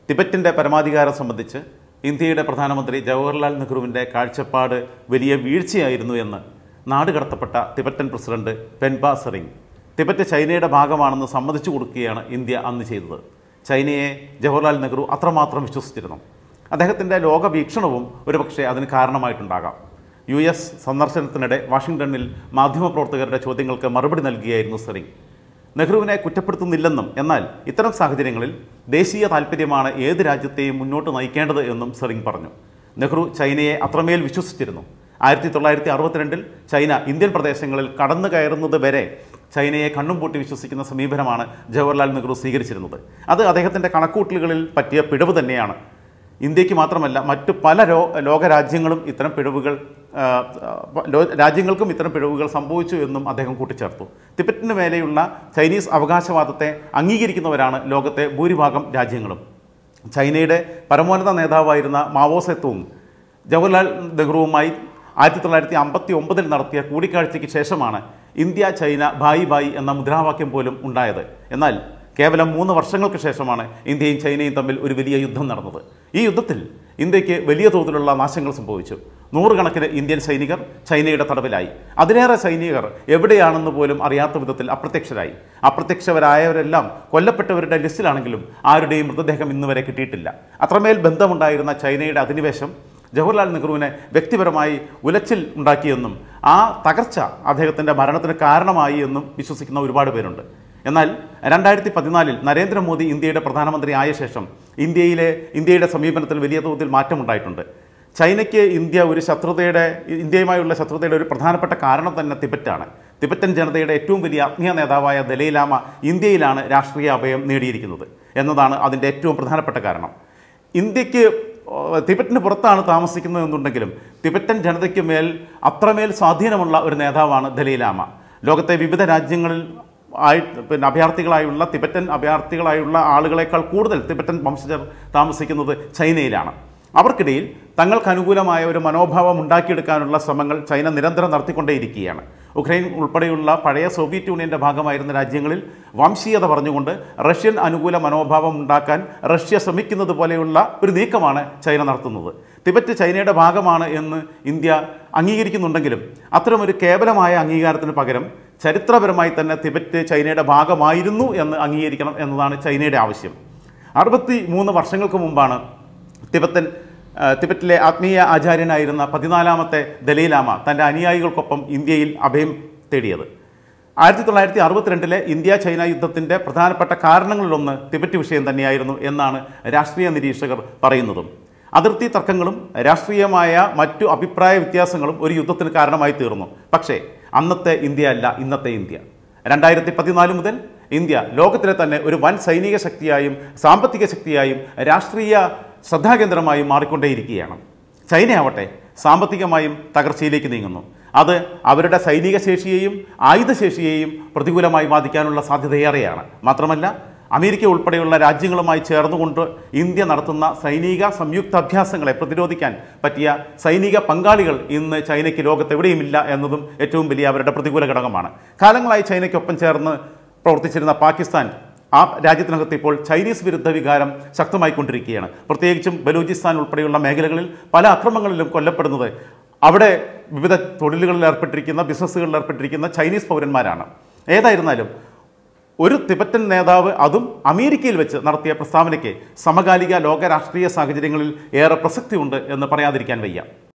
ടിബറ്റിൻ്റെ പരമാധികാരം സംബന്ധിച്ച് ഇന്ത്യയുടെ പ്രധാനമന്ത്രി ജവഹർലാൽ നെഹ്റുവിൻ്റെ കാഴ്ചപ്പാട് വലിയ വീഴ്ചയായിരുന്നു എന്ന് നാടുകടത്തപ്പെട്ട Tibetan president Penpa Tsering Tibet ചൈനയുടെ ഭാഗമാണെന്ന് സമ്മതിച്ചു കൊടുക്കുകയാണ് ഇന്ത്യ അന്ന് ചെയ്തത് ചൈനയെ ജവഹർലാൽ നെഹ്റു അത്രമാത്രം വിശ്വസിച്ചിരുന്നു അദ്ദേഹത്തിൻ്റെ ലോകവീക്ഷണവും ഒരുപക്ഷെ അതിന് കാരണമായിട്ടുണ്ടാകാം യു എസ് സന്ദർശനത്തിനിടെ വാഷിംഗ്ടണിൽ മാധ്യമപ്രവർത്തകരുടെ ചോദ്യങ്ങൾക്ക് മറുപടി നൽകുകയായിരുന്നു സെറിങ് നെഹ്റുവിനെ കുറ്റപ്പെടുത്തുന്നില്ലെന്നും എന്നാൽ ഇത്തരം സാഹചര്യങ്ങളിൽ ദേശീയ താൽപ്പര്യമാണ് ഏത് രാജ്യത്തെയും മുന്നോട്ട് നയിക്കേണ്ടത് എന്നും സെറിങ് പറഞ്ഞു നെഹ്റു ചൈനയെ അത്രമേൽ വിശ്വസിച്ചിരുന്നു ആയിരത്തി തൊള്ളായിരത്തി അറുപത്തിരണ്ടിൽ ചൈന ഇന്ത്യൻ പ്രദേശങ്ങളിൽ കടന്നു കയറുന്നത് വരെ ചൈനയെ കണ്ണും പൂട്ടി വിശ്വസിക്കുന്ന സമീപനമാണ് ജവഹർലാൽ നെഹ്റു സ്വീകരിച്ചിരുന്നത് അത് അദ്ദേഹത്തിൻ്റെ കണക്കൂട്ടലുകളിൽ പറ്റിയ പിഴവ് തന്നെയാണ് ഇന്ത്യക്ക് മാത്രമല്ല മറ്റു പല ലോ ലോകരാജ്യങ്ങളും ഇത്തരം പിഴവുകൾ ആ, ആ, ലോ- രാജ്യങ്ങൾക്കും ഇത്തരം പിഴവുകൾ സംഭവിച്ചു എന്നും അദ്ദേഹം കൂട്ടിച്ചേർത്തു തിബറ്റിന് മേലെയുള്ള ചൈനീസ് അവകാശവാദത്തെ അംഗീകരിക്കുന്നവരാണ് ലോകത്തെ ഭൂരിഭാഗം രാജ്യങ്ങളും ചൈനയുടെ പരമോന്നത നേതാവായിരുന്ന മാവോ സെത്തൂങ് ജവഹർലാൽ നെഹ്റുവുമായി ആയിരത്തി തൊള്ളായിരത്തി അമ്പത്തി ഒമ്പതിൽ നടത്തിയ കൂടിക്കാഴ്ചയ്ക്ക് ശേഷമാണ് ഇന്ത്യ ചൈന ഭായി ഭായി എന്ന മുദ്രാവാക്യം പോലും ഉണ്ടായത് എന്നാൽ കേവലം മൂന്ന് വർഷങ്ങൾക്ക് ശേഷമാണ് ഇന്ത്യയും ചൈനയും തമ്മിൽ ഒരു വലിയ യുദ്ധം നടന്നത് ഈ യുദ്ധത്തിൽ ഇന്ത്യക്ക് വലിയ തോതിലുള്ള നാശങ്ങൾ സംഭവിച്ചു നൂറുകണക്കിന് ഇന്ത്യൻ സൈനികർ ചൈനയുടെ തടവിലായി അതിലേറെ സൈനികർ എവിടെയാണെന്ന് പോലും അറിയാത്ത വിധത്തിൽ അപ്രത്യക്ഷരായി അപ്രത്യക്ഷവരായവരെല്ലാം കൊല്ലപ്പെട്ടവരുടെ ലിസ്റ്റിലാണെങ്കിലും ആരുടെയും മൃതദേഹം ഇന്നുവരെ കിട്ടിയിട്ടില്ല അത്രമേൽ ബന്ധമുണ്ടായിരുന്ന ചൈനയുടെ അധിനിവേശം ജവഹർലാൽ നെഹ്റുവിനെ വ്യക്തിപരമായി ഉലച്ചിൽ ഉണ്ടാക്കിയെന്നും ആ തകർച്ച അദ്ദേഹത്തിൻ്റെ മരണത്തിന് കാരണമായി എന്നും വിശ്വസിക്കുന്ന ഒരുപാട് പേരുണ്ട് എന്നാൽ രണ്ടായിരത്തി പതിനാലിൽ നരേന്ദ്രമോദി ഇന്ത്യയുടെ പ്രധാനമന്ത്രി ആയ ശേഷം ഇന്ത്യയിലെ ഇന്ത്യയുടെ സമീപനത്തിൽ വലിയ തോതിൽ മാറ്റമുണ്ടായിട്ടുണ്ട് ചൈനയ്ക്ക് ഇന്ത്യ ഒരു ശത്രുതയുടെ ഇന്ത്യയുമായുള്ള ശത്രുതയുടെ ഒരു പ്രധാനപ്പെട്ട കാരണം തന്നെ തിബറ്റാണ് തിബറ്റൻ ജനതയുടെ ഏറ്റവും വലിയ ആത്മീയ നേതാവായ ദലൈലാമ ഇന്ത്യയിലാണ് രാഷ്ട്രീയ അഭയം നേടിയിരിക്കുന്നത് എന്നതാണ് അതിൻ്റെ ഏറ്റവും പ്രധാനപ്പെട്ട കാരണം ഇന്ത്യക്ക് ഏഹ്, തിബറ്റിന് പുറത്താണ് താമസിക്കുന്നതെന്നുണ്ടെങ്കിലും തിബറ്റൻ ജനതയ്ക്ക് മേൽ അത്രമേൽ സ്വാധീനമുള്ള ഒരു നേതാവാണ് ദലൈലാമ ലോകത്തെ വിവിധ രാജ്യങ്ങളിൽ ആയി പിന്നെ അഭയാർത്ഥികളായുള്ള തിബറ്റൻ അഭയാർത്ഥികളായുള്ള ആളുകളെക്കാൾ കൂടുതൽ തിബറ്റൻ വംശജർ താമസിക്കുന്നത് ചൈനയിലാണ് അവർക്കിടയിൽ തങ്ങൾക്ക് അനുകൂലമായ ഒരു മനോഭാവം ഉണ്ടാക്കിയെടുക്കാനുള്ള ശ്രമങ്ങൾ ചൈന നിരന്തരം നടത്തിക്കൊണ്ടേയിരിക്കുകയാണ് ഉക്രൈൻ ഉൾപ്പെടെയുള്ള പഴയ സോവിയറ്റ് യൂണിയൻ്റെ ഭാഗമായിരുന്ന രാജ്യങ്ങളിൽ വംശീയത പറഞ്ഞുകൊണ്ട് റഷ്യൻ അനുകൂല മനോഭാവം ഉണ്ടാക്കാൻ റഷ്യ ശ്രമിക്കുന്നത് പോലെയുള്ള ഒരു നീക്കമാണ് ചൈന നടത്തുന്നത് തിബറ്റ് ചൈനയുടെ ഭാഗമാണ് എന്ന് ഇന്ത്യ അംഗീകരിക്കുന്നുണ്ടെങ്കിലും അത്തരമൊരു കേവലമായ അംഗീകാരത്തിന് പകരം ചരിത്രപരമായി തന്നെ തിബറ്റ് ചൈനയുടെ ഭാഗമായിരുന്നു എന്ന് അംഗീകരിക്കണം എന്നതാണ് ചൈനയുടെ ആവശ്യം അറുപത്തി മൂന്ന് വർഷങ്ങൾക്ക് മുമ്പാണ് തിബത്തൻ ആ, തിബറ്റിലെ ആത്മീയ ആചാര്യനായിരുന്ന പതിനാലാമത്തെ ദലൈലാമ തൻ്റെ അനുയായികൾക്കൊപ്പം ഇന്ത്യയിൽ അഭയം തേടിയത് ആയിരത്തി തൊള്ളായിരത്തി അറുപത്തിരണ്ടിലെ ഇന്ത്യ ചൈന യുദ്ധത്തിൻ്റെ പ്രധാനപ്പെട്ട കാരണങ്ങളിലൊന്ന് തിബറ്റ് വിഷയം തന്നെയായിരുന്നു എന്നാണ് രാഷ്ട്രീയ നിരീക്ഷകർ പറയുന്നതും അതിർത്തി തർക്കങ്ങളും രാഷ്ട്രീയമായ മറ്റു അഭിപ്രായ വ്യത്യാസങ്ങളും ഒരു യുദ്ധത്തിന് കാരണമായി തീർന്നു പക്ഷേ അന്നത്തെ ഇന്ത്യ അല്ല ഇന്നത്തെ ഇന്ത്യ രണ്ടായിരത്തി പതിനാല് മുതൽ ഇന്ത്യ ലോകത്തിലെ തന്നെ ഒരു വൻ സൈനിക ശക്തിയായും സാമ്പത്തിക ശക്തിയായും രാഷ്ട്രീയ ശ്രദ്ധാകേന്ദ്രമായും മാറിക്കൊണ്ടേയിരിക്കുകയാണ് ചൈനയാവട്ടെ സാമ്പത്തികമായും തകർച്ചയിലേക്ക് നീങ്ങുന്നു അത് അവരുടെ സൈനിക ശേഷിയെയും ആയുധശേഷിയെയും പ്രതികൂലമായി ബാധിക്കാനുള്ള സാധ്യതയേറെയാണ് മാത്രമല്ല അമേരിക്ക ഉൾപ്പെടെയുള്ള രാജ്യങ്ങളുമായി ചേർന്നുകൊണ്ട് ഇന്ത്യ നടത്തുന്ന സൈനിക സംയുക്ത അഭ്യാസങ്ങളെ പ്രതിരോധിക്കാൻ പറ്റിയ സൈനിക പങ്കാളികൾ ഇന്ന് ചൈനയ്ക്ക് ലോകത്തെവിടെയുമില്ല എന്നതും ഏറ്റവും വലിയ അവരുടെ പ്രതികൂല ഘടകമാണ് കാലങ്ങളായി ചൈനയ്ക്കൊപ്പം ചേർന്ന് പ്രവർത്തിച്ചിരുന്ന പാകിസ്ഥാൻ ആ രാജ്യത്തിനകത്ത് ഇപ്പോൾ ചൈനീസ് വിരുദ്ധ വികാരം ശക്തമായിക്കൊണ്ടിരിക്കുകയാണ് പ്രത്യേകിച്ചും ബലൂചിസ്ഥാൻ ഉൾപ്പെടെയുള്ള മേഖലകളിൽ പല അക്രമങ്ങളിലും കൊല്ലപ്പെടുന്നത് അവിടെ വിവിധ തൊഴിലുകളിൽ ഏർപ്പെട്ടിരിക്കുന്ന ബിസിനസ്സുകളിൽ ഏർപ്പെട്ടിരിക്കുന്ന ചൈനീസ് പൗരന്മാരാണ് ഏതായിരുന്നാലും ഒരു തിബറ്റൻ നേതാവ് അതും അമേരിക്കയിൽ വെച്ച് നടത്തിയ പ്രസ്താവനയ്ക്ക് സമകാലിക ലോക രാഷ്ട്രീയ സാഹചര്യങ്ങളിൽ ഏറെ പ്രസക്തിയുണ്ട് എന്ന് പറയാതിരിക്കാൻ വയ്യ